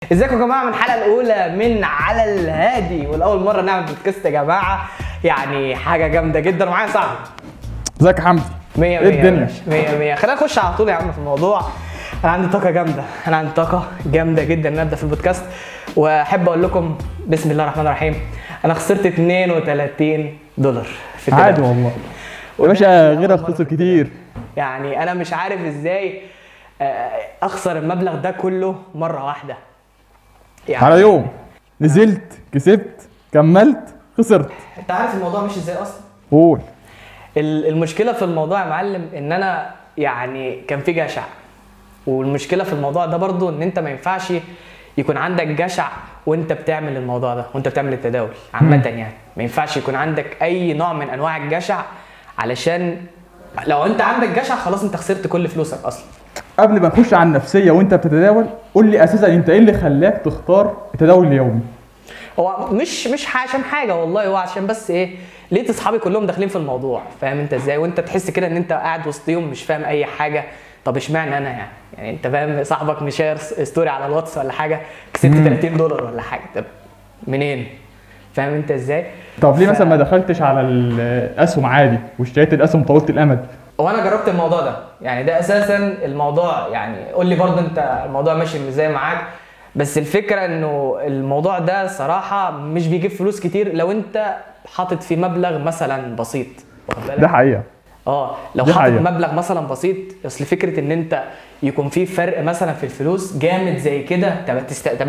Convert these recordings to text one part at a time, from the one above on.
ازيكم يا جماعه من الحلقه الاولى من على الهادي والاول مره نعمل بودكاست يا جماعه يعني حاجه جامده جدا ومعايا صاحبي ازيك يا حمدي 100 ايه 100 الدنيا 100 100 خلينا نخش على طول يا عم في الموضوع انا عندي طاقه جامده انا عندي طاقه جامده جدا ان ابدا في البودكاست واحب اقول لكم بسم الله الرحمن الرحيم انا خسرت 32 دولار في عادي التداول. والله يا وده باشا أول غيرك مرة خسر كتير يعني انا مش عارف ازاي آه، اخسر المبلغ ده كله مره واحده يعني على يوم نزلت كسبت كملت خسرت انت عارف الموضوع مش ازاي اصلا قول ال- المشكله في الموضوع يا معلم ان انا يعني كان في جشع والمشكله في الموضوع ده برضو ان انت ما ينفعش يكون عندك جشع وانت بتعمل الموضوع ده وانت بتعمل التداول عامه يعني ما ينفعش يكون عندك اي نوع من انواع الجشع علشان لو انت عندك جشع خلاص انت خسرت كل فلوسك اصلا قبل ما نخش على النفسيه وانت بتتداول قول لي اساسا انت ايه اللي خلاك تختار التداول اليومي هو مش مش عشان حاجه والله هو عشان بس ايه لقيت اصحابي كلهم داخلين في الموضوع فاهم انت ازاي وانت تحس كده ان انت قاعد وسطيهم مش فاهم اي حاجه طب اشمعنى انا يعني يعني انت فاهم صاحبك مشير ستوري على الواتس ولا حاجه كسبت 30 دولار ولا حاجه طب منين فاهم انت ازاي طب ليه ف- مثلا ما دخلتش على الاسهم عادي واشتريت الاسهم طويله الامد وانا جربت الموضوع ده يعني ده اساسا الموضوع يعني قول لي برضه انت الموضوع ماشي ازاي معاك بس الفكره انه الموضوع ده صراحه مش بيجيب فلوس كتير لو انت حاطط فيه مبلغ مثلا بسيط واخد بالك؟ ده حقيقه اه لو دي حاطط حقيقة. مبلغ مثلا بسيط اصل فكره ان انت يكون في فرق مثلا في الفلوس جامد زي كده تبقى تست- 80%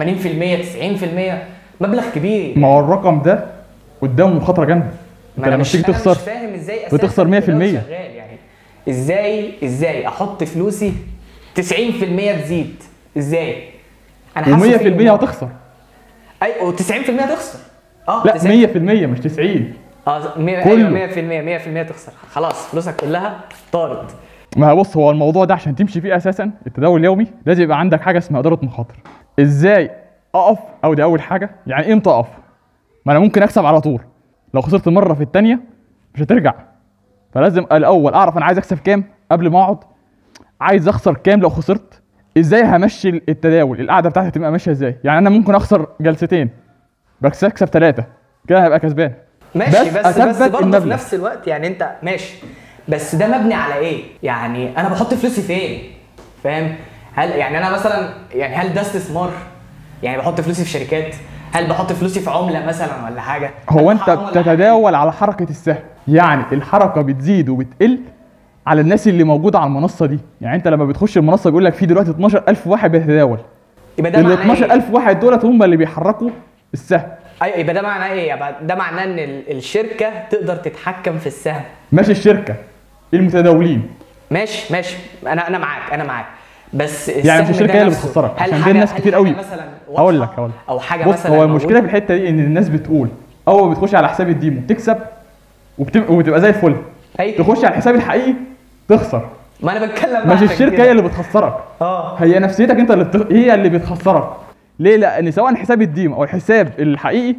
90% مبلغ كبير ما هو الرقم ده قدامه مخاطره جامده انت ما انا لما مش تيجي أنا تخسر مش فاهم ازاي أساساً بتخسر 100%. التداول شغال يعني ازاي ازاي احط فلوسي 90% تزيد ازاي انا حاسه و100% فيه- هتخسر اي و90% تخسر اه لا 90 100% مش 90 اه 100 كله. ايوه 100% 100% تخسر خلاص فلوسك كلها طارت ما هو بص هو الموضوع ده عشان تمشي فيه اساسا التداول اليومي لازم يبقى عندك حاجه اسمها اداره مخاطر ازاي اقف او دي اول حاجه يعني امتى اقف ما انا ممكن اكسب على طول لو خسرت مره في الثانيه مش هترجع فلازم الاول اعرف انا عايز اكسب كام قبل ما اقعد عايز اخسر كام لو خسرت ازاي همشي التداول القعده بتاعتي هتبقى ماشيه ازاي يعني انا ممكن اخسر جلستين بس اكسب ثلاثه كده هبقى كسبان ماشي بس بس بس, أثبت برضه في المبلغ. نفس الوقت يعني انت ماشي بس ده مبني على ايه؟ يعني انا بحط فلوسي فين؟ فاهم؟ هل يعني انا مثلا يعني هل ده استثمار؟ يعني بحط فلوسي في شركات؟ هل بحط فلوسي في عمله مثلا ولا حاجه؟ هو هل انت بحرم ولا حاجة؟ بتتداول على حركه السهم يعني الحركه بتزيد وبتقل على الناس اللي موجوده على المنصه دي يعني انت لما بتخش المنصه بيقول لك في دلوقتي 12000 واحد بيتداول يبقى ده ال معناه ايه؟ 12000 واحد دولت هم اللي بيحركوا السهم ايوه يبقى ده معناه ايه؟ يبقى ده معناه ان ال- الشركه تقدر تتحكم في السهم ماشي الشركه المتداولين ماشي ماشي انا انا معاك انا معاك بس يعني السهم مش الشركه ده هي اللي نفسه، بتخسرك هل عشان حاجة- دي ناس هل كتير حاجة قوي مثلا هقول واضحة لك هقول لك او حاجه بص مثلا هو المشكله موجودة؟ في الحته دي ان الناس بتقول اول ما بتخش على حساب الديمو تكسب وبتبقى, وبتبقى زي الفل أيوة. تخش على الحساب الحقيقي تخسر ما انا بتكلم مش عشان الشركه كده. هي اللي بتخسرك اه هي نفسيتك انت اللي بتخ... هي اللي بتخسرك ليه لان سواء حساب الديم او الحساب الحقيقي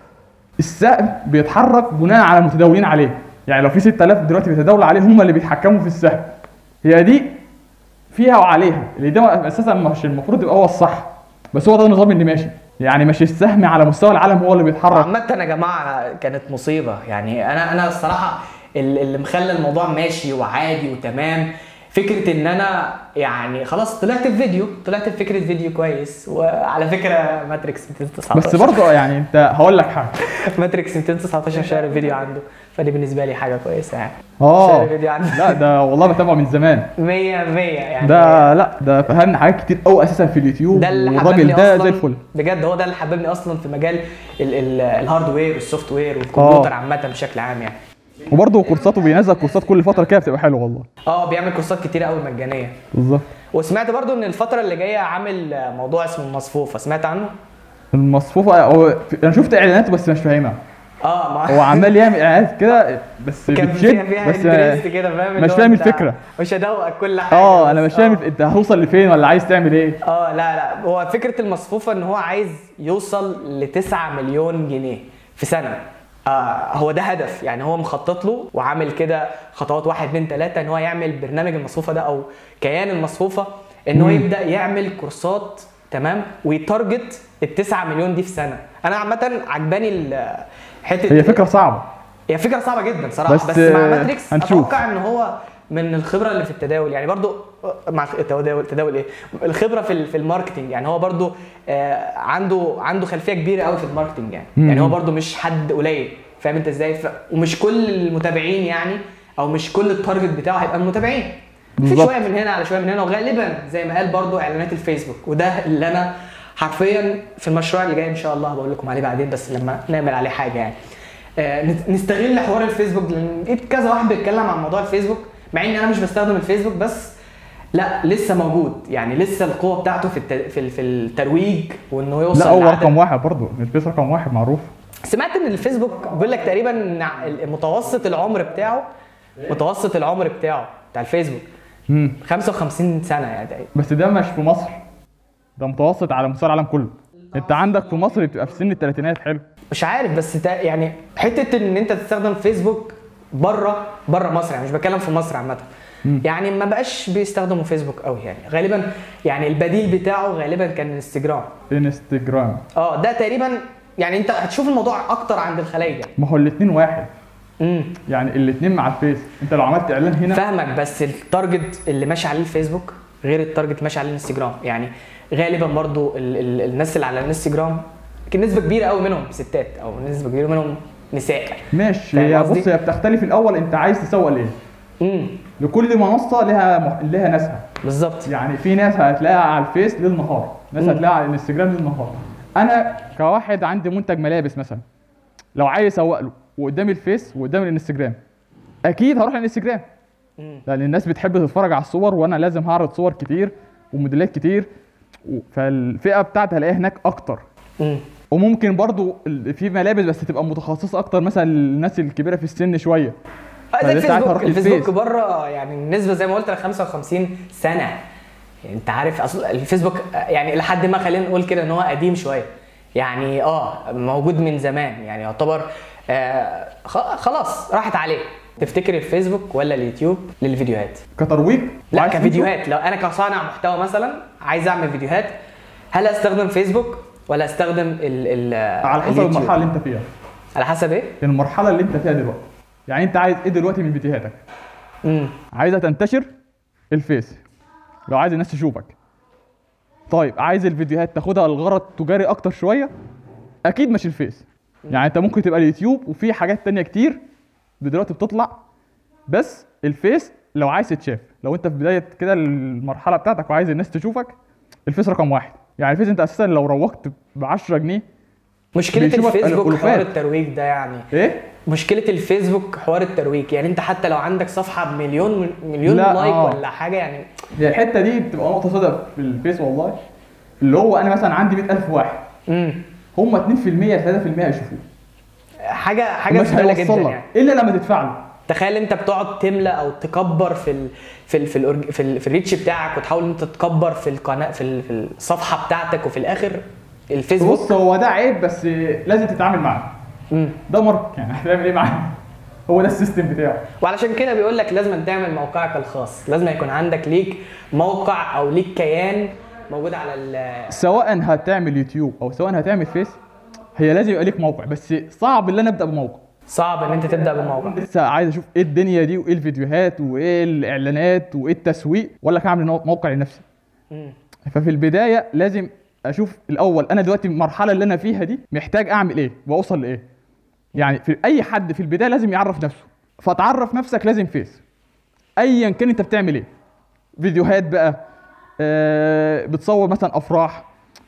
السهم بيتحرك بناء على المتداولين عليه يعني لو في 6000 دلوقتي بيتداولوا عليه هم اللي بيتحكموا في السهم هي دي فيها وعليها اللي ده اساسا مش المفروض يبقى هو الصح بس هو ده النظام اللي ماشي يعني مش السهم على مستوى العالم هو اللي بيتحرك عامة يا جماعة كانت مصيبة يعني أنا أنا الصراحة ال- اللي مخلى الموضوع ماشي وعادي وتمام فكرة إن أنا يعني خلاص طلعت في فيديو طلعت في فكرة فيديو كويس وعلى فكرة ماتريكس 219 بس برضه يعني انت هقول لك حاجه ماتريكس 219 شهر الفيديو عنده فدي بالنسبة لي حاجة كويسة يعني اه شهر الفيديو عنده لا ده والله بتابعه من زمان 100 100 يعني ده لا ده فهمني حاجات كتير قوي اساسا في اليوتيوب ده اللي والراجل حببني ده اصلا زي الفل بجد هو ده اللي حببني اصلا في مجال ال- ال- الهاردوير والسوفت وير والكمبيوتر عامه بشكل عام يعني وبرضه كورساته بينزل كورسات كل فتره كده بتبقى حلوه والله اه بيعمل كورسات كتير قوي مجانيه بالظبط وسمعت برضو ان الفتره اللي جايه عامل موضوع اسمه المصفوفه سمعت عنه المصفوفه هو انا شفت اعلاناته بس مش فاهمها اه ما هو عمال يعمل اعلانات كده بس كان بتشد فيها فيها بس انترست كده فاهم اللي مش هو فاهم انت الفكره مش هدوقك كل حاجه اه انا بس مش فاهم آه. انت هتوصل لفين ولا عايز تعمل ايه اه لا لا هو فكره المصفوفه ان هو عايز يوصل ل 9 مليون جنيه في سنه آه هو ده هدف يعني هو مخطط له وعامل كده خطوات واحد اتنين تلاته ان هو يعمل برنامج المصفوفه ده او كيان المصفوفه ان هو مم. يبدا يعمل كورسات تمام ويتارجت ال 9 مليون دي في سنه انا عامه عجباني ال- حته هي فكره صعبه هي فكره صعبه جدا صراحه بس، بس, بس مع آه، ماتريكس هنشوف. اتوقع ان هو من الخبره اللي في التداول يعني برضو مع التداول التداول ايه الخبره في ال- في الماركتنج يعني هو برضو آه، عنده عنده خلفيه كبيره قوي في الماركتنج يعني مم. يعني هو برضو مش حد قليل فاهم انت ازاي ف... ومش كل المتابعين يعني او مش كل التارجت بتاعه هيبقى المتابعين في بالظبط. شويه من هنا على شويه من هنا وغالبا زي ما قال برضو اعلانات الفيسبوك وده اللي انا حرفيا في المشروع اللي جاي ان شاء الله بقول لكم عليه بعدين بس لما نعمل عليه حاجه يعني آه، نت- نستغل حوار الفيسبوك لان لقيت كذا واحد بيتكلم عن موضوع الفيسبوك مع اني انا مش بستخدم الفيسبوك بس لا لسه موجود يعني لسه القوه بتاعته في الت... في ال- في الترويج وانه يوصل لا هو لعدد- رقم واحد برضه الفيس رقم واحد معروف سمعت ان الفيسبوك بيقول لك تقريبا إن متوسط العمر بتاعه متوسط العمر بتاعه بتاع الفيسبوك مم. 55 سنه يعني تقريبا بس ده مش في مصر ده متوسط على مستوى العالم كله انت عندك في مصر بتبقى في سن الثلاثينات حلو مش عارف بس تا يعني حته ان انت تستخدم فيسبوك بره بره مصر يعني مش بتكلم في مصر عامه يعني ما بقاش بيستخدموا فيسبوك قوي يعني غالبا يعني البديل بتاعه غالبا كان انستجرام انستجرام اه ده تقريبا يعني انت هتشوف الموضوع اكتر عند الخلايجه ما هو الاثنين واحد امم يعني الاثنين مع الفيس انت لو عملت اعلان هنا فاهمك بس التارجت اللي ماشي عليه الفيسبوك غير التارجت اللي ماشي عليه الانستجرام يعني غالبا برضو ال ال الناس اللي على الانستجرام كان نسبه كبيره قوي منهم ستات او نسبه كبيره منهم نساء ماشي فاهم هي قصدي؟ بص هي بتختلف الاول انت عايز تسوق لايه امم لكل منصه لها مح... لها ناسها بالظبط يعني في ناس هتلاقيها على الفيس ليل نهار ناس مم. هتلاقيها على الانستجرام ليل نهار انا كواحد عندي منتج ملابس مثلا لو عايز اسوق له وقدامي الفيس وقدامي الانستجرام اكيد هروح الانستجرام مم. لان الناس بتحب تتفرج على الصور وانا لازم هعرض صور كتير وموديلات كتير و- فالفئه بتاعتي هلاقيها هناك اكتر امم وممكن برضو ال- في ملابس بس تبقى متخصصه اكتر مثلا للناس الكبيره في السن شويه آه، زي فده ساعتها الفيسبوك هروح الفيسبوك الفيس. بره يعني النسبه زي ما قلت لك 55 سنه يعني انت عارف اصل الفيسبوك آه، يعني لحد ما خلينا نقول كده ان هو قديم شويه يعني اه موجود من زمان يعني يعتبر آه خ- خلاص راحت عليه تفتكر الفيسبوك ولا اليوتيوب للفيديوهات كترويج لا وعايز كفيديوهات لو انا كصانع محتوى مثلا عايز اعمل فيديوهات هل استخدم فيسبوك ولا استخدم ال ال على حسب اليوتيوب؟ المرحله اللي انت فيها على حسب ايه؟ المرحله اللي انت فيها دلوقتي يعني انت عايز ايه دلوقتي من فيديوهاتك امم عايزها تنتشر الفيس لو عايز الناس تشوفك طيب عايز الفيديوهات تاخدها لغرض تجاري اكتر شويه اكيد مش الفيس يعني انت ممكن تبقى اليوتيوب وفي حاجات تانية كتير دلوقتي بتطلع بس الفيس لو عايز تتشاف لو انت في بدايه كده المرحله بتاعتك وعايز الناس تشوفك الفيس رقم واحد يعني الفيس انت اساسا لو روجت ب 10 جنيه مشكلة بيشوفك الفيسبوك الألوفات. حوار الترويج ده يعني ايه مشكلة الفيسبوك حوار الترويج يعني انت حتى لو عندك صفحة بمليون مليون لا، لايك آه. ولا حاجة يعني هي الحته دي بتبقى نقطه سوداء في الفيس والله اللي هو انا مثلا عندي 100000 واحد امم هم 2% 3% هيشوفوه حاجة حاجة مش زبالة جدا هيوصل لك يعني الا لما تدفع له تخيل انت بتقعد تملى او تكبر في ال في ال في ال في, ال في الريتش بتاعك وتحاول انت تكبر في القناة في, ال في الصفحة بتاعتك وفي الاخر الفيسبوك بص هو ده عيب بس لازم تتعامل معاه مم. ده مارك يعني هتعمل ايه معاه هو ده السيستم بتاعه وعلشان كده بيقول لك لازم تعمل موقعك الخاص لازم يكون عندك ليك موقع او ليك كيان موجود على ال سواء هتعمل يوتيوب او سواء هتعمل فيس هي لازم يبقى ليك موقع بس صعب ان انا ابدا بموقع صعب ان انت تبدا بموقع لسه عايز اشوف ايه الدنيا دي وايه الفيديوهات وايه الاعلانات وايه التسويق ولا كان اعمل موقع لنفسي مم. ففي البدايه لازم اشوف الاول انا دلوقتي المرحله اللي انا فيها دي محتاج اعمل ايه واوصل لايه يعني في اي حد في البدايه لازم يعرف نفسه فتعرف نفسك لازم فيس ايا كان انت بتعمل ايه فيديوهات بقى آه بتصور مثلا افراح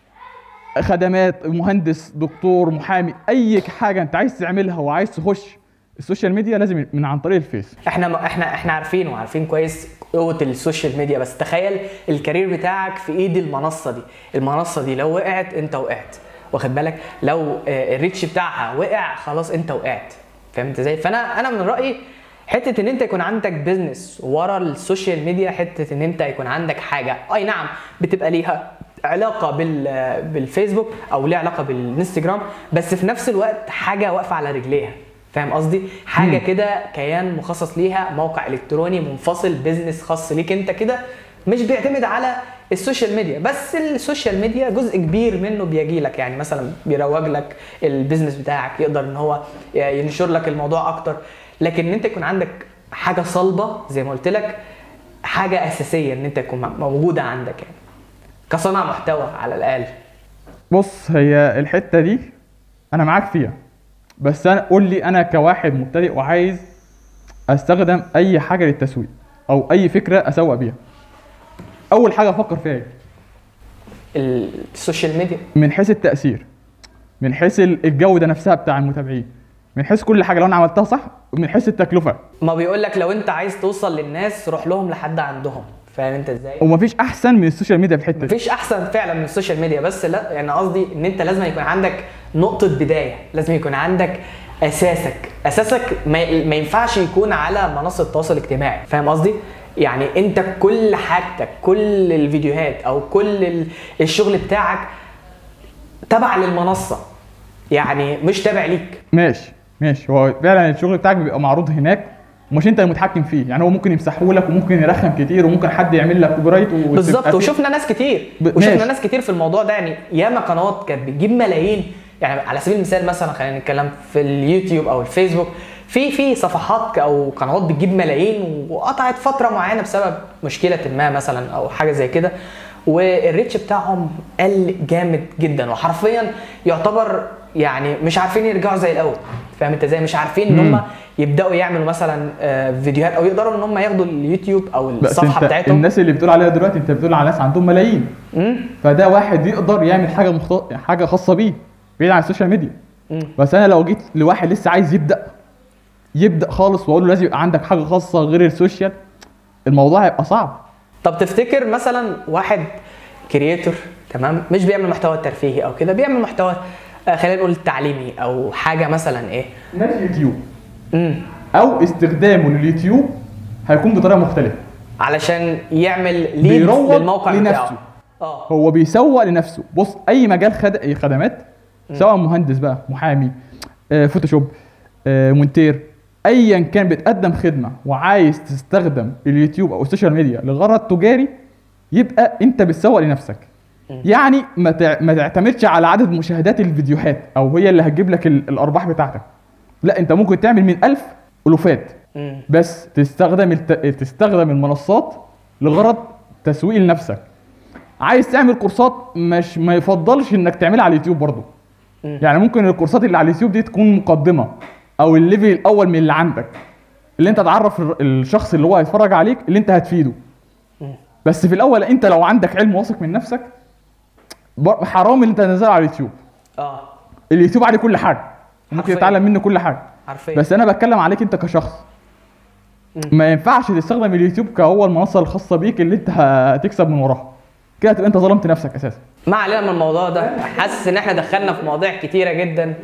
خدمات مهندس دكتور محامي اي حاجه انت عايز تعملها وعايز تخش السوشيال ميديا لازم من عن طريق الفيس احنا احنا احنا عارفين وعارفين كويس قوه السوشيال ميديا بس تخيل الكارير بتاعك في ايد المنصه دي المنصه دي لو وقعت انت وقعت واخد بالك لو آه، الريتش بتاعها وقع خلاص انت وقعت فهمت ازاي فانا انا من رايي حته ان انت يكون عندك بيزنس ورا السوشيال ميديا حته ان انت يكون عندك حاجه اي نعم بتبقى ليها علاقه بال بالفيسبوك او ليها علاقه بالانستجرام بس في نفس الوقت حاجه واقفه على رجليها فاهم قصدي حاجه كده كيان مخصص ليها موقع الكتروني منفصل بيزنس خاص ليك انت كده مش بيعتمد على السوشيال ميديا بس السوشيال ميديا جزء كبير منه بيجي لك يعني مثلا بيروج لك البيزنس بتاعك يقدر ان هو ينشر لك الموضوع اكتر لكن ان انت يكون عندك حاجه صلبه زي ما قلت لك حاجه اساسيه ان انت تكون موجوده عندك يعني كصانع محتوى على الاقل بص هي الحته دي انا معاك فيها بس انا قول لي انا كواحد مبتدئ وعايز استخدم اي حاجه للتسويق او اي فكره اسوق بيها اول حاجه افكر فيها ايه السوشيال ميديا من حيث التاثير من حيث ال- الجوده نفسها بتاع المتابعين من حيث كل حاجه لو انا عملتها صح ومن حيث التكلفه ما بيقول لك لو انت عايز توصل للناس روح لهم لحد عندهم فاهم انت ازاي ومفيش احسن من السوشيال ميديا في الحته دي مفيش احسن فعلا من السوشيال ميديا بس لا يعني قصدي ان انت لازم يكون عندك نقطه بدايه لازم يكون عندك اساسك اساسك ما, ما ينفعش يكون على منصه التواصل الاجتماعي فاهم قصدي يعني انت كل حاجتك كل الفيديوهات او كل ال- الشغل بتاعك تبع للمنصه يعني مش تابع ليك ماشي ماشي هو فعلا الشغل بتاعك بيبقى معروض هناك ومش انت المتحكم فيه يعني هو ممكن يمسحه لك وممكن يرخم كتير وممكن حد يعمل لك كوبي رايت وتبقى بالظبط في- وشفنا ناس كتير ب- وشفنا ماشي. ناس كتير في الموضوع ده يعني ياما قنوات كانت بتجيب ملايين يعني على سبيل المثال مثلا خلينا نتكلم في اليوتيوب او الفيسبوك في في صفحات او قنوات بتجيب ملايين وقطعت فتره معينه بسبب مشكله ما مثلا او حاجه زي كده والريتش بتاعهم قل جامد جدا وحرفيا يعتبر يعني مش عارفين يرجعوا زي الاول فاهم انت ازاي مش عارفين ان مم. هم يبداوا يعملوا مثلا آه، فيديوهات او يقدروا ان هم ياخدوا اليوتيوب او بس الصفحه انت بتاعتهم الناس اللي بتقول عليها دلوقتي انت بتقول على ناس عندهم ملايين مم. فده واحد يقدر يعمل حاجه مخت... حاجه خاصه بيه بعيد عن السوشيال ميديا مم. بس انا لو جيت لواحد لسه عايز يبدا يبدا خالص واقول له لازم يبقى عندك حاجه خاصه غير السوشيال الموضوع هيبقى صعب طب تفتكر مثلا واحد كرييتور تمام مش بيعمل محتوى ترفيهي او كده بيعمل محتوى آه، خلينا نقول تعليمي او حاجه مثلا ايه ماشي يوتيوب امم او استخدامه لليوتيوب هيكون بطريقه مختلفه عشان يعمل ليد بيروج للموقع لنفسه. بتاعه اه هو بيسوق لنفسه بص اي مجال خد... أي خدمات سواء مهندس بقى محامي آه، فوتوشوب آه، مونتير ايا كان بتقدم خدمه وعايز تستخدم اليوتيوب او السوشيال ميديا لغرض تجاري يبقى انت بتسوق لنفسك يعني ما تع- ما تعتمدش على عدد مشاهدات الفيديوهات او هي اللي هتجيب لك ال- الارباح بتاعتك لا انت ممكن تعمل من ألف الوفات مم. بس تستخدم الت... تستخدم المنصات لغرض تسويق لنفسك عايز تعمل كورسات مش ما يفضلش انك تعملها على اليوتيوب برضه مم. يعني ممكن الكورسات اللي على اليوتيوب دي تكون مقدمه او الليفل الاول من اللي عندك اللي انت تعرف الر- الشخص اللي هو هيتفرج عليك اللي انت هتفيده مم. بس في الاول انت لو عندك علم واثق من نفسك بر- حرام اللي انت تنزله على اليوتيوب اه اليوتيوب عليه كل حاجه ممكن حرفياً. تتعلم منه كل حاجه حرفيا بس انا بتكلم عليك انت كشخص مم. ما ينفعش تستخدم اليوتيوب كهو المنصه الخاصه بيك اللي انت هتكسب من وراها كده تبقى انت ظلمت نفسك اساسا ما علينا من الموضوع ده حاسس ان احنا دخلنا في مواضيع كتيره جدا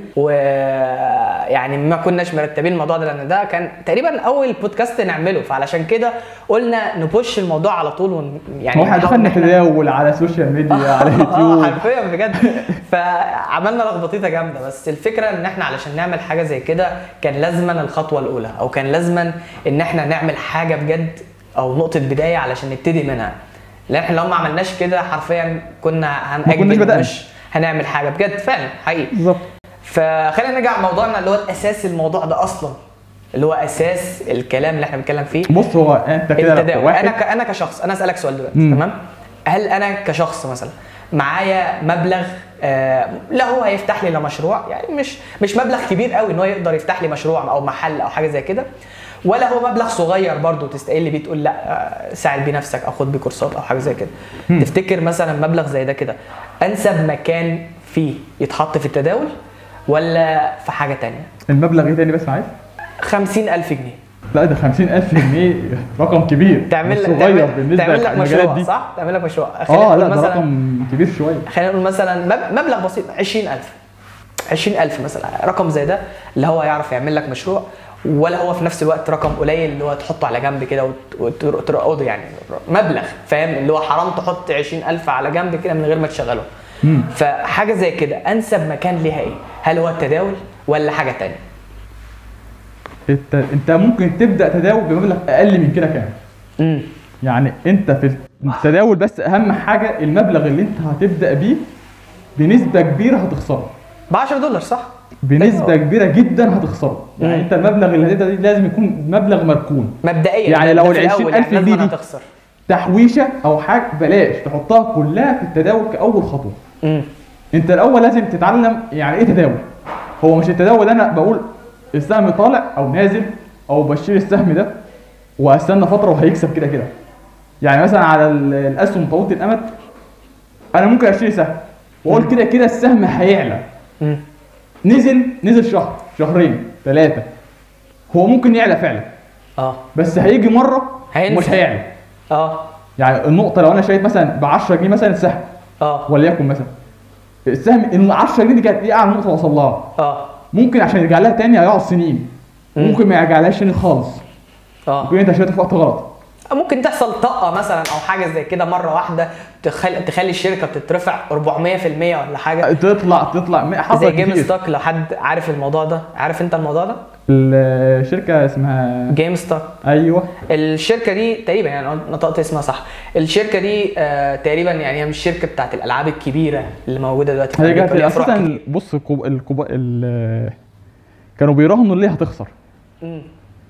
ويعني ما كناش مرتبين الموضوع ده لان ده كان تقريبا اول بودكاست نعمله فعلشان كده قلنا نبوش الموضوع على طول ون... يعني هو احنا نحاول إن دخلنا تداول على السوشيال ميديا على اه اليوتيوب حرفيا بجد فعملنا لخبطيطه جامده بس الفكره ان احنا علشان نعمل حاجه زي كده كان لازما الخطوه الاولى او كان لازما ان احنا نعمل حاجه بجد او نقطه بدايه علشان نبتدي منها لان احنا لو ما عملناش كده حرفيا كنا كناش هنأجل بدأنا. مش هنعمل حاجه بجد فعلا حقيقي بالظبط فخلينا نرجع لموضوعنا اللي هو الاساس الموضوع ده اصلا اللي هو اساس الكلام اللي احنا بنتكلم فيه بص هو انت كده لو التداول واحد انا ك... انا كشخص انا اسالك سؤال دلوقتي مم. تمام هل انا كشخص مثلا معايا مبلغ آه لا هو هيفتح لي لمشروع يعني مش مش مبلغ كبير قوي ان هو يقدر يفتح لي مشروع او محل او حاجه زي كده ولا هو مبلغ صغير برضو تستقل بيه تقول لا آه، ساعد بيه نفسك او خد بيه كورسات او حاجه زي كده تفتكر مثلا مبلغ زي ده كده انسب مكان فيه يتحط في التداول ولا في حاجه تانية المبلغ ايه تاني بس معايا 50000 جنيه لا ده 50000 جنيه رقم كبير تعمل مش لك صغير تعمل, بالنسبه تعمل لك للمجالات مشروع دي صح؟ تعمل لك مشروع خلينا اه نقول لا ده مثلا رقم كبير شويه خلينا نقول مثلا مب- مبلغ بسيط 20000 20000 مثلا رقم زي ده اللي هو يعرف يعمل لك مشروع ولا هو في نفس الوقت رقم قليل اللي هو تحطه على جنب كده وت- وترقده يعني مبلغ فاهم اللي هو حرام تحط 20000 على جنب كده من غير ما تشغله مم. فحاجه زي كده انسب مكان ليها ايه؟ هل هو التداول ولا حاجه تانية؟ انت انت ممكن تبدا تداول بمبلغ اقل من كده كام امم يعني انت في التداول بس اهم حاجه المبلغ اللي انت هتبدا بيه بنسبه كبيره هتخسره ب 10 دولار صح؟ بنسبه أيوة. كبيره جدا هتخسره يعني مم. انت المبلغ اللي هتبدا بيه لازم يكون مبلغ مركون مبدئيا يعني ده لو في ال الأول 20,000 يعني جنيه لازم دي هتخسر تحويشه او حاجه بلاش تحطها كلها في التداول كاول خطوه امم انت الاول لازم تتعلم يعني ايه تداول هو مش التداول ده انا بقول السهم طالع او نازل او بشتري السهم ده وهستنى فتره وهيكسب كده كده يعني مثلا على ال- الاسهم طويله الامد انا ممكن اشتري سهم واقول كده كده السهم هيعلى امم نزل نزل شهر شهرين ثلاثه هو ممكن يعلى فعلا اه بس هيجي مره هينزل. مش هيعلى اه يعني النقطه لو انا شايف مثلا ب 10 جنيه مثلا السهم اه وليكن مثلا السهم ال 10 جنيه دي كانت ايه اعلى نقطه وصل لها اه ممكن عشان يرجع لها تاني هيقعد سنين مم. ممكن ما يرجعلهاش تاني خالص اه ممكن انت شريته في وقت غلط ممكن تحصل طاقه مثلا او حاجه زي كده مره واحده تخلي تخلي الشركه بتترفع 400% ولا حاجه تطلع تطلع زي حصل جيم كتير ستوك لو حد عارف الموضوع ده عارف انت الموضوع ده الشركه اسمها جيم ستوك ايوه الشركه دي تقريبا يعني أنا نطقت اسمها صح الشركه دي آه تقريبا يعني هي مش الشركه بتاعت الالعاب الكبيره اللي موجوده دلوقتي في هي أمريكا، كانت وليها فروع اساسا كتير. بص الكوب الكوب ال كانوا بيراهنوا اللي هتخسر مم.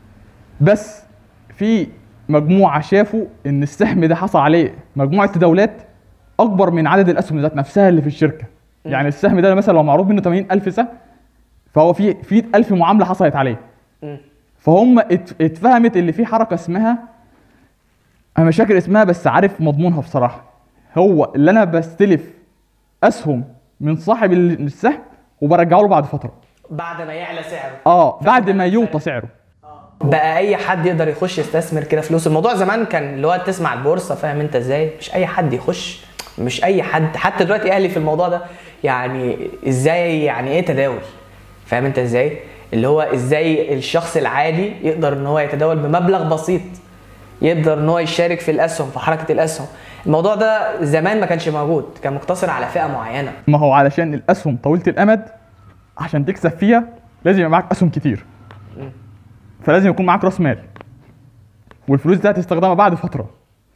بس في مجموعه شافوا ان السهم ده حصل عليه مجموعه تداولات اكبر من عدد الاسهم ذات نفسها اللي في الشركه يعني السهم ده مثلا لو معروض منه 80000 سهم فهو في في 1000 معامله حصلت عليه مم. فهم ات- اتفهمت اللي في حركه اسمها انا مش فاكر اسمها بس عارف مضمونها بصراحه هو اللي انا بستلف اسهم من صاحب ال- السهم وبرجعه له بعد فتره بعد ما يعلى سعره اه بعد ما يوطى سعره بقى اي حد يقدر يخش يستثمر كده فلوس الموضوع زمان كان اللي هو تسمع البورصه فاهم انت ازاي مش اي حد يخش مش اي حد حتى دلوقتي اهلي في الموضوع ده يعني ازاي يعني ايه تداول فاهم انت ازاي اللي هو ازاي الشخص العادي يقدر ان هو يتداول بمبلغ بسيط يقدر ان هو يشارك في الاسهم في حركه الاسهم الموضوع ده زمان ما كانش موجود كان مقتصر على فئه معينه ما هو علشان الاسهم طويله الامد عشان تكسب فيها لازم يبقى معاك اسهم كتير فلازم يكون معاك راس مال والفلوس دي هتستخدمها بعد فتره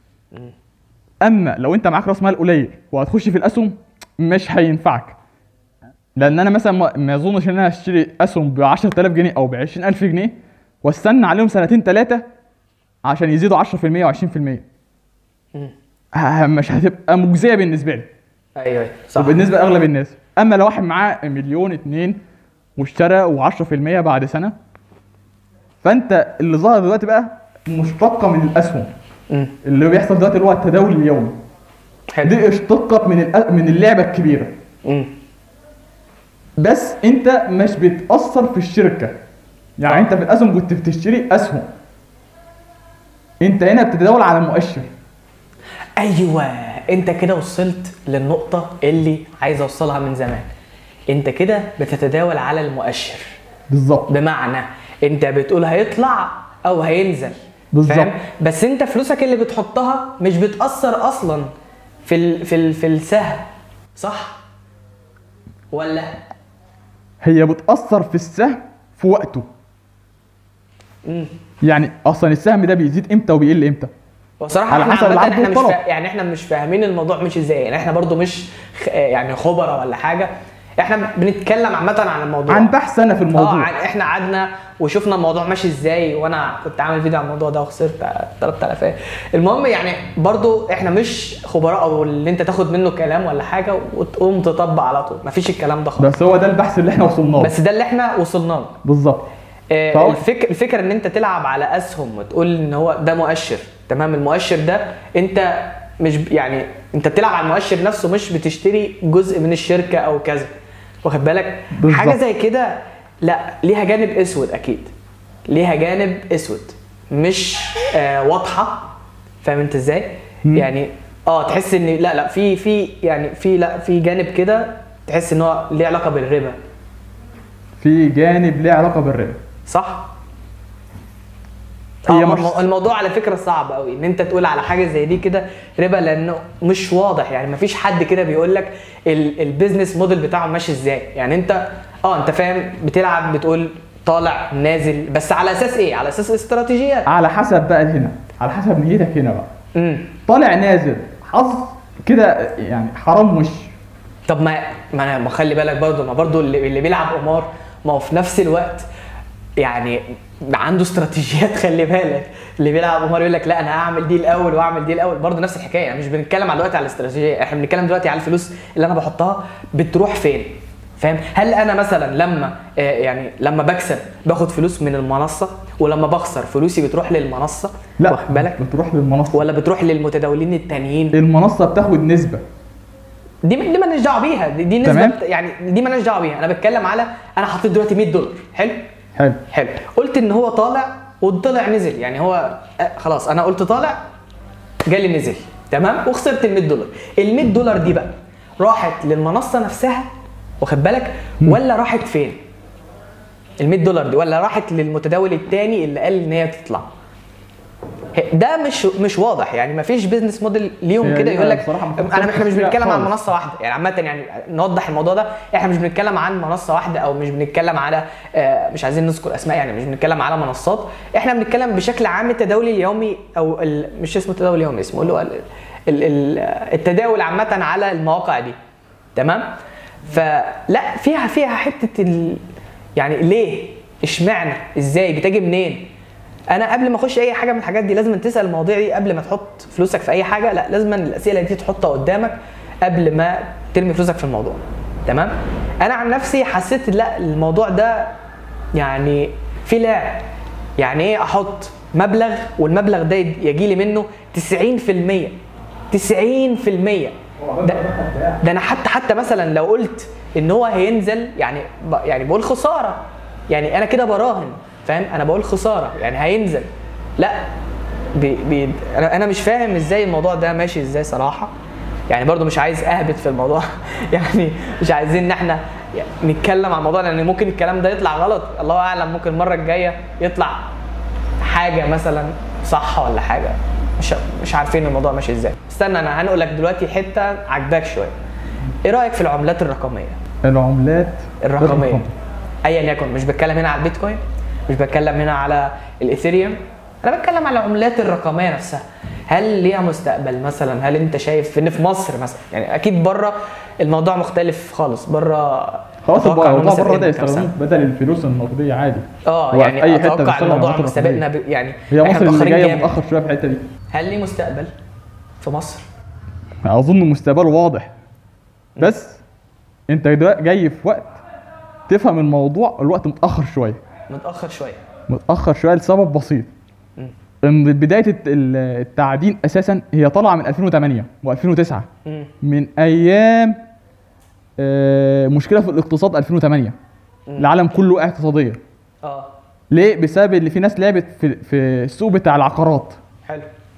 اما لو انت معاك راس مال قليل وهتخش في الاسهم مش هينفعك لان انا مثلا ما- ما اظنش ان انا اشتري اسهم ب 10000 جنيه او ب 20000 جنيه واستنى عليهم سنتين ثلاثه عشان يزيدوا 10% و20% مش هتبقى مجزيه بالنسبه لي ايوه ايوه صح وبالنسبه لاغلب الناس اما لو واحد معاه مليون اتنين واشترى و10% بعد سنه فانت اللي ظهر دلوقتي بقى مشتقه من الاسهم مم. اللي بيحصل دلوقتي اللي هو التداول اليومي حلو دي اشتقت من الأ- من اللعبه الكبيره مم. بس انت مش بتاثر في الشركه يعني آه. انت في الاسهم كنت بتشتري اسهم انت هنا بتتداول على مؤشر ايوه انت كده وصلت للنقطه اللي عايز اوصلها من زمان انت كده بتتداول على المؤشر بالظبط بمعنى انت بتقول هيطلع او هينزل بالظبط. فاهم بس انت فلوسك اللي بتحطها مش بتاثر اصلا في ال في ال في السهم صح ولا هي بتاثر في السهم في وقته امم يعني اصلا السهم ده بيزيد امتى وبيقل امتى وصراحه على احنا حسب عامة العرض احنا مش والطلب. فا... يعني احنا مش فاهمين الموضوع مش ازاي يعني احنا برضو مش خ... يعني خبراء ولا حاجه احنا بنتكلم عامه عن الموضوع عن بحث انا في اه الموضوع عن- احنا قعدنا وشفنا الموضوع ماشي ازاي وانا كنت عامل فيديو عن الموضوع ده وخسرت 3000 المهم يعني برضو احنا مش خبراء او اللي انت تاخد منه كلام ولا حاجه وتقوم تطبق على طول مفيش الكلام ده خالص بس هو ده البحث اللي احنا وصلنا له بس ده اللي احنا وصلنا له بالظبط آه، فهو- الفكر الفكره ان انت تلعب على اسهم وتقول ان هو ده مؤشر تمام المؤشر ده انت مش ب- يعني انت بتلعب على المؤشر نفسه مش بتشتري جزء من الشركه او كذا واخد بالك بالظبط. حاجه زي كده لا ليها جانب اسود اكيد ليها جانب اسود مش آه واضحه فاهم انت ازاي مم. يعني اه تحس ان لا لا في في يعني في لا في جانب كده تحس ان هو ليه علاقه بالربا في جانب ليه علاقه بالربا صح؟ هي هي مش- الموضوع على فكره صعب قوي ان انت تقول على حاجه زي دي كده ربا لانه مش واضح يعني مفيش حد كده بيقول لك ال- البيزنس موديل بتاعه ماشي ازاي يعني انت اه انت فاهم بتلعب بتقول طالع نازل بس على اساس ايه على اساس استراتيجيات على حسب بقى هنا على حسب نيتك هنا بقى امم طالع نازل حظ كده يعني حرام وش طب ما ما انا ما خلي بالك برضه ما برضه اللي, اللي بيلعب قمار ما هو في نفس الوقت يعني عنده استراتيجيات خلي بالك اللي بيلعب قمار يقول لك لا انا هعمل دي الاول واعمل دي الاول برضه نفس الحكايه يعني مش بنتكلم على دلوقتي على الاستراتيجيه احنا بنتكلم دلوقتي على الفلوس اللي انا بحطها بتروح فين فاهم هل انا مثلا لما آه، يعني لما بكسب باخد فلوس من المنصه ولما بخسر فلوسي بتروح للمنصه لا واخد بالك بتروح للمنصه ولا بتروح للمتداولين التانيين المنصه بتاخد نسبه دي دي مالناش دعوه بيها دي, دي نسبه تمام. بت- يعني دي مالناش دعوه بيها انا بتكلم على انا حطيت دلوقتي 100 دولار حلو حلو حلو قلت ان هو طالع وطلع نزل يعني هو آه، خلاص انا قلت طالع جالي نزل تمام وخسرت ال 100 دولار ال 100 دولار دي بقى راحت للمنصه نفسها واخد بالك ولا راحت فين ال 100 دولار دي ولا راحت للمتداول التاني اللي قال ان هي تطلع هي- ده مش مش واضح يعني ما فيش بيزنس موديل ليهم هي كده دي يقول لك بصراحة ما انا احنا مش فكرتش فيها بنتكلم عن خالص. منصه واحده يعني عامه يعني نوضح الموضوع ده احنا مش بنتكلم عن منصه واحده او مش بنتكلم على آه، مش عايزين نذكر اسماء يعني مش بنتكلم على منصات احنا بنتكلم بشكل عام التداول اليومي او ال- مش اسمه التداول اليومي اسمه اللي هو ال- ال- ال- التداول عامه على المواقع دي تمام فلا فيها فيها حته ال... يعني ليه اشمعنى ازاي بتجي منين انا قبل ما اخش اي حاجه من الحاجات دي لازم تسال المواضيع دي قبل ما تحط فلوسك في اي حاجه لا لازم الاسئله دي تحطها قدامك قبل ما ترمي فلوسك في الموضوع تمام انا عن نفسي حسيت لا الموضوع ده يعني في لعب يعني ايه احط مبلغ والمبلغ ده يجي لي منه 90% 90% ده, ده انا حتى حتى مثلا لو قلت ان هو هينزل يعني ب- يعني بقول خساره يعني انا كده براهن فاهم انا بقول خساره يعني هينزل لا بي بي انا أنا مش فاهم ازاي الموضوع ده ماشي ازاي صراحه يعني برضو مش عايز اهبط في الموضوع يعني مش عايزين ان احنا نتكلم عن الموضوع لان ممكن الكلام ده يطلع غلط الله اعلم ممكن المره الجايه يطلع حاجه مثلا صح ولا حاجه مش مش عارفين الموضوع ماشي ازاي استنى انا هنقول لك دلوقتي حته عجباك شويه ايه رايك في العملات الرقميه العملات الرقميه ايا يكن مش بتكلم هنا على البيتكوين مش بتكلم هنا على الايثيريوم انا بتكلم على العملات الرقميه نفسها هل ليها مستقبل مثلا هل انت شايف ان في مصر مثلا يعني اكيد بره الموضوع مختلف خالص بره خلاص أتوقع الموضوع إنه بره ده سابقنا كام سنة. يستخدموه بدل الفلوس النقديه عادي اه هو يعني في أي حتة اتوقع بيشتغل الموضوع عملات سابقنا رقمية. ب... يعني هي إحنا مصر اللي متأخرين جايه جامد. متاخر شويه في الحته دي هل ليه مستقبل في مصر؟ اظن مستقبله واضح بس انت دلوقتي جاي في وقت تفهم الموضوع الوقت متاخر شويه متاخر شويه متاخر شويه لسبب بسيط مم. ان بدايه الت- ال- التعدين اساسا هي طالعه من 2008 و2009 مم. من ايام آه، مشكله في الاقتصاد 2008 العالم كله وقع اقتصاديا اه ليه بسبب اللي في ناس لعبت في في السوق بتاع العقارات حلو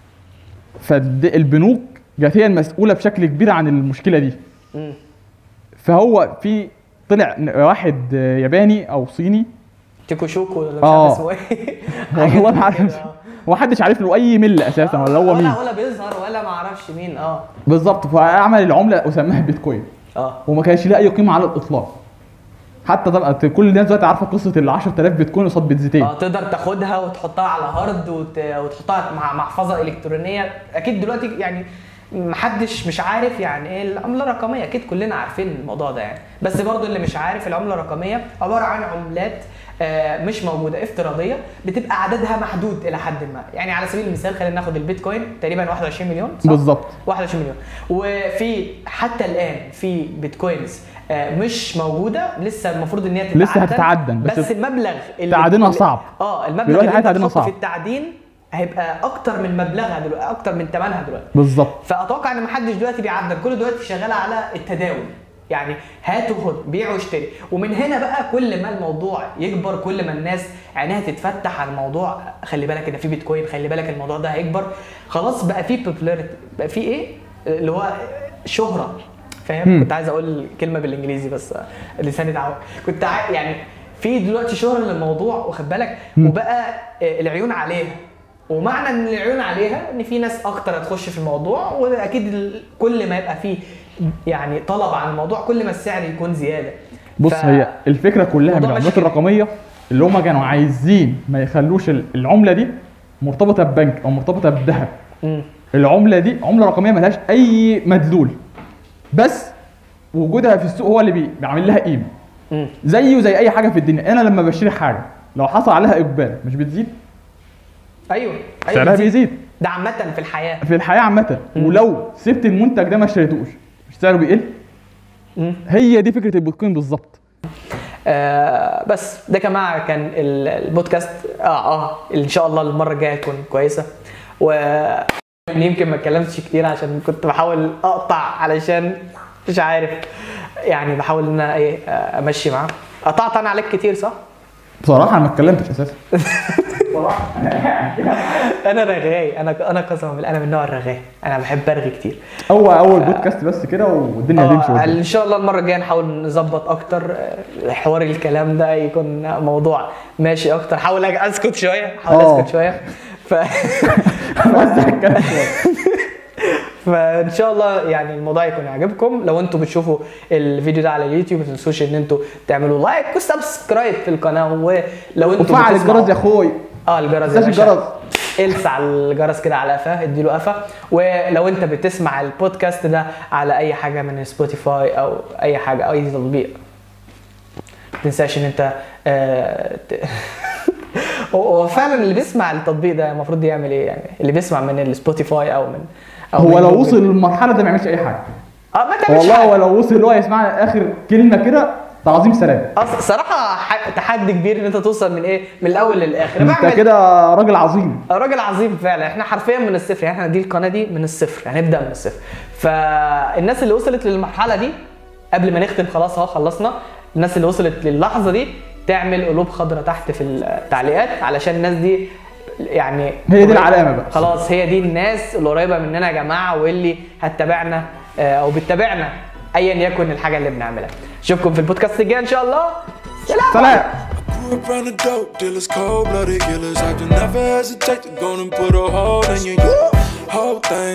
فالبنوك جت هي المسؤوله بشكل كبير عن المشكله دي مم. فهو في طلع واحد آه، ياباني او صيني تيكو شوكو ولا مش آه. عارف اسمه ايه والله ما حاجة عارف كده، آه. هو محدش عارف له اي مل اساسا ولا هو مين ولا ولا بيظهر ولا ما اعرفش مين اه بالظبط فعمل العمله وسماها بيتكوين اه وما كانش لها اي قيمه على الاطلاق حتى طبعا كل الناس دلوقتي عارفه قصه ال 10000 بيتكوين قصاد بيتزيتين اه تقدر تاخدها وتحطها على هارد وت... وتحطها مع محفظه الكترونيه اكيد دلوقتي يعني محدش مش عارف يعني ايه العمله الرقميه اكيد كلنا عارفين الموضوع ده يعني بس برضو اللي مش عارف العمله الرقميه عباره عن عملات آه، مش موجوده افتراضيه بتبقى عددها محدود الى حد ما يعني على سبيل المثال خلينا ناخد البيتكوين تقريبا 21 مليون صح؟ بالظبط 21 مليون وفي حتى الان في بيتكوينز آه، مش موجوده لسه المفروض ان هي تتعدن لسه هتتعدن، بس بس, المبلغ اللي تعدينها اللي- صعب. اه المبلغ دلوقتي اللي انت هتعدينها هتحطه صعب. في التعدين هيبقى اكتر من مبلغها دلوقتي اكتر من ثمنها دلوقتي بالظبط فاتوقع ان محدش دلوقتي بيعدل كله دلوقتي شغال على التداول يعني هات وخد بيع واشتري ومن هنا بقى كل ما الموضوع يكبر كل ما الناس عينها تتفتح على الموضوع خلي بالك ان في بيتكوين خلي بالك الموضوع ده هيكبر خلاص بقى في بوبولاريتي بقى في ايه اللي هو شهره فاهم مم. كنت عايز اقول كلمه بالانجليزي بس لساني اتعود كنت عاي... يعني في دلوقتي شهره للموضوع واخد بالك مم. وبقى آه، العيون عليها ومعنى ان العيون عليها ان في ناس اكتر هتخش في الموضوع واكيد ال- كل ما يبقى فيه يعني طلب على الموضوع كل ما السعر يكون زياده بص ف- هي الفكره كلها من الموضوع ماشي العملات كده. الرقميه اللي هم كانوا عايزين ما يخلوش ال- العمله دي مرتبطه ببنك او مرتبطه بذهب مم. العمله دي عمله رقميه ملهاش اي مدلول بس وجودها في السوق هو اللي بي- بيعمل لها قيمه مم. زيه زي اي حاجه في الدنيا انا لما بشتري حاجه لو حصل عليها اقبال مش بتزيد ايوه ايوه سعرها بتزيد. بيزيد ده عامه في الحياه في الحياه عامه ولو سبت المنتج ده ما اشتريتوش مش سعره بيقل مم. هي دي فكره البيتكوين بالظبط آه بس ده يا جماعه كان ال- البودكاست اه اه ان شاء الله المره الجايه تكون كويسه و يمكن ما اتكلمتش كتير عشان كنت بحاول اقطع علشان مش عارف يعني بحاول ان انا ايه آه، امشي معاه قطعت انا عليك كتير صح؟ بصراحه انا ما اتكلمتش اساسا انا رغاي انا انا قسما بالله انا من نوع الرغاي انا بحب ارغي كتير هو اول بودكاست بس كده والدنيا هتمشي آه قدام. ان شاء الله المره الجايه نحاول نظبط اكتر آه، حوار الكلام ده يكون موضوع ماشي اكتر حاول أج- اسكت شويه حاول آه. اسكت شويه ف... وسع الكلام شوية. فان شاء الله يعني الموضوع يكون يعجبكم لو انتم بتشوفوا الفيديو ده على اليوتيوب ما تنسوش ان انتم تعملوا لايك وسبسكرايب في القناه ولو انتم وفعل بتسمعوا- الجرس يا اخوي اه الجرس ما يا تنساش باشا. الجرس. السع الجرس كده على قفاه اديله قفا ولو انت بتسمع البودكاست ده على اي حاجه من سبوتيفاي او اي حاجه او اي تطبيق ما تنساش ان انت آه ت... هو هو فعلا اللي بيسمع التطبيق ده المفروض يعمل ايه يعني اللي بيسمع من السبوتيفاي او من أو هو من لو جوجل. وصل للمرحله دي ما يعملش اي حاجه اه ما تعملش والله حاجة. هو لو وصل اللي هو يسمعنا اخر كلمه كده تعظيم سلام أص- صراحه ح- تحدي كبير ان انت توصل من ايه من الاول للاخر انت بعمل- كده راجل عظيم راجل عظيم فعلا احنا حرفيا من الصفر يعني احنا دي القناه دي من الصفر هنبدا من الصفر فالناس اللي وصلت للمرحله دي قبل ما نختم خلاص اهو خلصنا الناس اللي وصلت للحظه دي تعمل قلوب خضراء تحت في التعليقات علشان الناس دي يعني هي دي العلامه بقى خلاص هي دي الناس اللي قريبه مننا يا جماعه واللي هتتابعنا آه، او بتتابعنا ايا يكن الحاجه اللي بنعملها اشوفكم في البودكاست الجاي ان شاء الله سلام سلام Grew up around the dope dealers, cold blooded killers. I can never hesitate to go and put a hold on you. Whole thing.